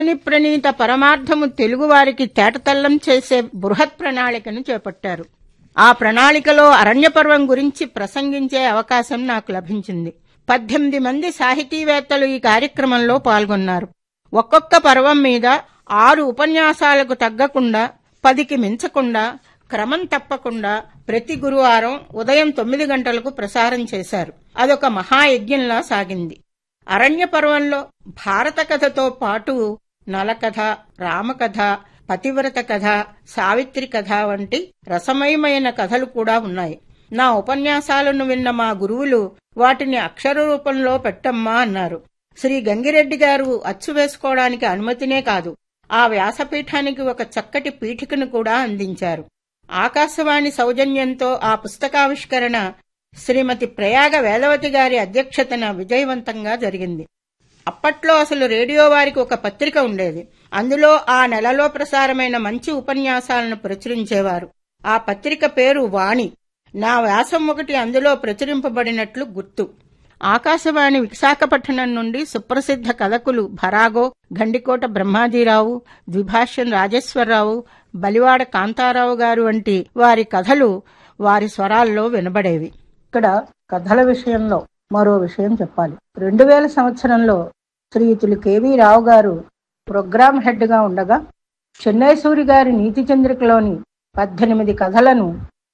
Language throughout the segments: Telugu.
ని ప్రణీత పరమార్థము తెలుగువారికి తేటతల్లం చేసే బృహత్ ప్రణాళికను చేపట్టారు ఆ ప్రణాళికలో అరణ్యపర్వం గురించి ప్రసంగించే అవకాశం నాకు లభించింది పద్దెనిమిది మంది సాహితీవేత్తలు ఈ కార్యక్రమంలో పాల్గొన్నారు ఒక్కొక్క పర్వం మీద ఆరు ఉపన్యాసాలకు తగ్గకుండా పదికి మించకుండా క్రమం తప్పకుండా ప్రతి గురువారం ఉదయం తొమ్మిది గంటలకు ప్రసారం చేశారు అదొక మహాయజ్ఞంలా సాగింది అరణ్య పర్వంలో భారత కథతో పాటు నలకథ రామకథ పతివ్రత కథ సావిత్రి కథ వంటి రసమయమైన కథలు కూడా ఉన్నాయి నా ఉపన్యాసాలను విన్న మా గురువులు వాటిని అక్షర రూపంలో పెట్టమ్మా అన్నారు శ్రీ గంగిరెడ్డి గారు అచ్చు వేసుకోవడానికి అనుమతినే కాదు ఆ వ్యాసపీఠానికి ఒక చక్కటి పీఠికను కూడా అందించారు ఆకాశవాణి సౌజన్యంతో ఆ పుస్తకావిష్కరణ శ్రీమతి ప్రయాగ వేదవతి గారి అధ్యక్షతన విజయవంతంగా జరిగింది అప్పట్లో అసలు రేడియో వారికి ఒక పత్రిక ఉండేది అందులో ఆ నెలలో ప్రసారమైన మంచి ఉపన్యాసాలను ప్రచురించేవారు ఆ పత్రిక పేరు వాణి నా వ్యాసం ఒకటి అందులో ప్రచురింపబడినట్లు గుర్తు ఆకాశవాణి విశాఖపట్నం నుండి సుప్రసిద్ధ కథకులు భరాగో గండికోట బ్రహ్మాజీరావు ద్విభాష్యం రాజేశ్వరరావు బలివాడ కాంతారావు గారు వంటి వారి కథలు వారి స్వరాల్లో వినబడేవి ఇక్కడ కథల విషయంలో మరో విషయం చెప్పాలి రెండు వేల సంవత్సరంలో శ్రీయుతులు కెవి రావు గారు ప్రోగ్రాం హెడ్ గా ఉండగా చెన్నై సూరి గారి నీతి చంద్రికలోని పద్దెనిమిది కథలను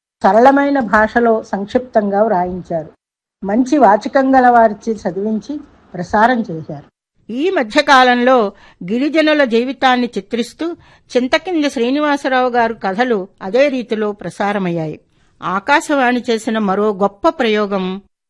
సరళమైన భాషలో సంక్షిప్తంగా వ్రాయించారు మంచి వాచకం గల వారిచి చదివించి ప్రసారం చేశారు ఈ మధ్యకాలంలో గిరిజనుల జీవితాన్ని చిత్రిస్తూ చింతకింది శ్రీనివాసరావు గారు కథలు అదే రీతిలో ప్రసారమయ్యాయి ఆకాశవాణి చేసిన మరో గొప్ప ప్రయోగం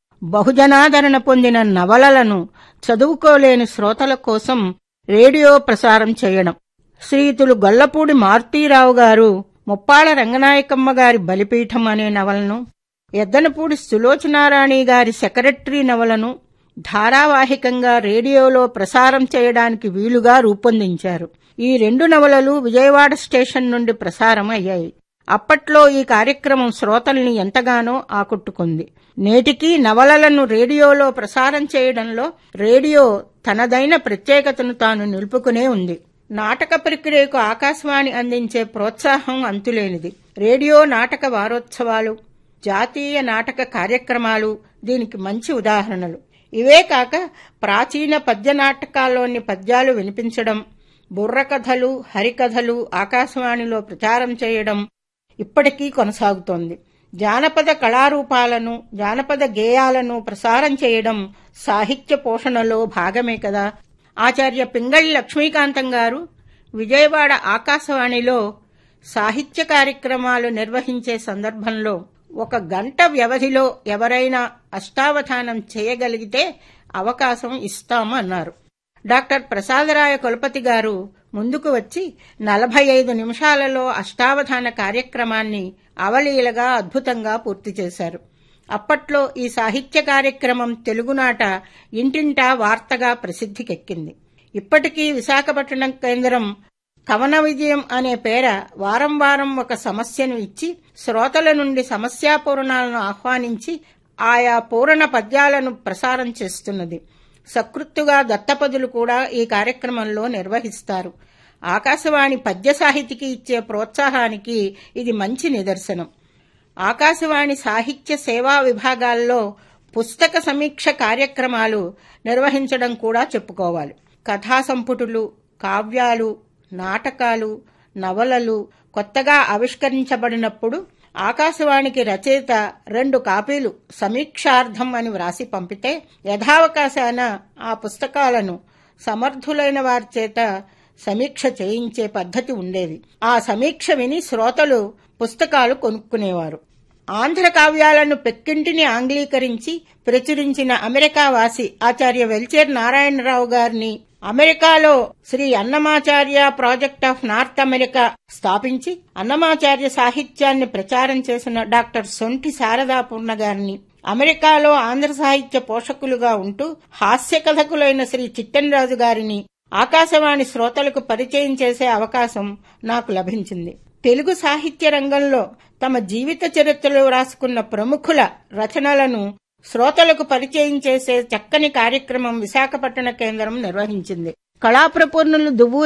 బహుజనాదరణ పొందిన నవలలను చదువుకోలేని శ్రోతల కోసం రేడియో ప్రసారం చేయడం శ్రీయుతులు గొల్లపూడి మారుతీరావు గారు ముప్పాళ రంగనాయకమ్మ గారి బలిపీఠం అనే నవలను ఎద్దనపూడి సులోచనారాణి గారి సెక్రటరీ నవలను ధారావాహికంగా రేడియోలో ప్రసారం చేయడానికి వీలుగా రూపొందించారు ఈ రెండు నవలలు విజయవాడ స్టేషన్ నుండి ప్రసారం అయ్యాయి అప్పట్లో ఈ కార్యక్రమం శ్రోతల్ని ఎంతగానో ఆకట్టుకుంది నేటికీ నవలలను రేడియోలో ప్రసారం చేయడంలో రేడియో తనదైన ప్రత్యేకతను తాను నిలుపుకునే ఉంది నాటక ప్రక్రియకు ఆకాశవాణి అందించే ప్రోత్సాహం అంతులేనిది రేడియో నాటక వారోత్సవాలు జాతీయ నాటక కార్యక్రమాలు దీనికి మంచి ఉదాహరణలు ఇవే కాక ప్రాచీన పద్య నాటకాల్లోని పద్యాలు వినిపించడం బుర్రకథలు హరికథలు ఆకాశవాణిలో ప్రచారం చేయడం ఇప్పటికీ కొనసాగుతోంది జానపద కళారూపాలను జానపద గేయాలను ప్రసారం చేయడం సాహిత్య పోషణలో భాగమే కదా ఆచార్య పింగళి లక్ష్మీకాంతం గారు విజయవాడ ఆకాశవాణిలో సాహిత్య కార్యక్రమాలు నిర్వహించే సందర్భంలో ఒక గంట వ్యవధిలో ఎవరైనా అష్టావధానం చేయగలిగితే అవకాశం ఇస్తాము అన్నారు డాక్టర్ ప్రసాదరాయ కులపతి గారు ముందుకు వచ్చి నలభై ఐదు నిమిషాలలో అష్టావధాన కార్యక్రమాన్ని అవలీలగా అద్భుతంగా పూర్తి చేశారు అప్పట్లో ఈ సాహిత్య కార్యక్రమం తెలుగునాట ఇంటింటా వార్తగా ప్రసిద్ధికెక్కింది ఇప్పటికీ విశాఖపట్నం కేంద్రం కవన విజయం అనే పేర వారం వారం ఒక సమస్యను ఇచ్చి శ్రోతల నుండి సమస్యాపూరణాలను ఆహ్వానించి ఆయా పూరణ పద్యాలను ప్రసారం చేస్తున్నది సకృత్తుగా దత్తపదులు కూడా ఈ కార్యక్రమంలో నిర్వహిస్తారు ఆకాశవాణి పద్య సాహితికి ఇచ్చే ప్రోత్సాహానికి ఇది మంచి నిదర్శనం ఆకాశవాణి సాహిత్య సేవా విభాగాల్లో పుస్తక సమీక్ష కార్యక్రమాలు నిర్వహించడం కూడా చెప్పుకోవాలి కథా సంపుటులు కావ్యాలు నాటకాలు నవలలు కొత్తగా ఆవిష్కరించబడినప్పుడు ఆకాశవాణికి రచయిత రెండు కాపీలు సమీక్షార్థం అని వ్రాసి పంపితే యథావకాశాన ఆ పుస్తకాలను సమర్థులైన వారి చేత సమీక్ష చేయించే పద్ధతి ఉండేది ఆ సమీక్ష విని శ్రోతలు పుస్తకాలు కొనుక్కునేవారు ఆంధ్ర కావ్యాలను పెక్కింటిని ఆంగ్లీకరించి ప్రచురించిన అమెరికా వాసి ఆచార్య వెల్చేర్ నారాయణరావు గారిని అమెరికాలో Shri Annamacharya project of North America స్థాపించి అన్నమాచార్య సాహిత్యాన్ని ప్రచారం చేసిన డాక్టర్ సొంటి శారదాపూర్ణ గారిని అమెరికాలో ఆంధ్ర సాహిత్య పోషకులుగా ఉంటూ హాస్య కథకులైన శ్రీ చిట్టెన్రాజు గారిని ఆకాశవాణి శ్రోతలకు పరిచయం చేసే అవకాశం నాకు లభించింది తెలుగు సాహిత్య రంగంలో తమ జీవిత చరిత్రలో రాసుకున్న ప్రముఖుల రచనలను శ్రోతలకు పరిచయం చేసే చక్కని కార్యక్రమం విశాఖపట్టణ కేంద్రం నిర్వహించింది కళాప్రపూర్ణులు దువ్వూరి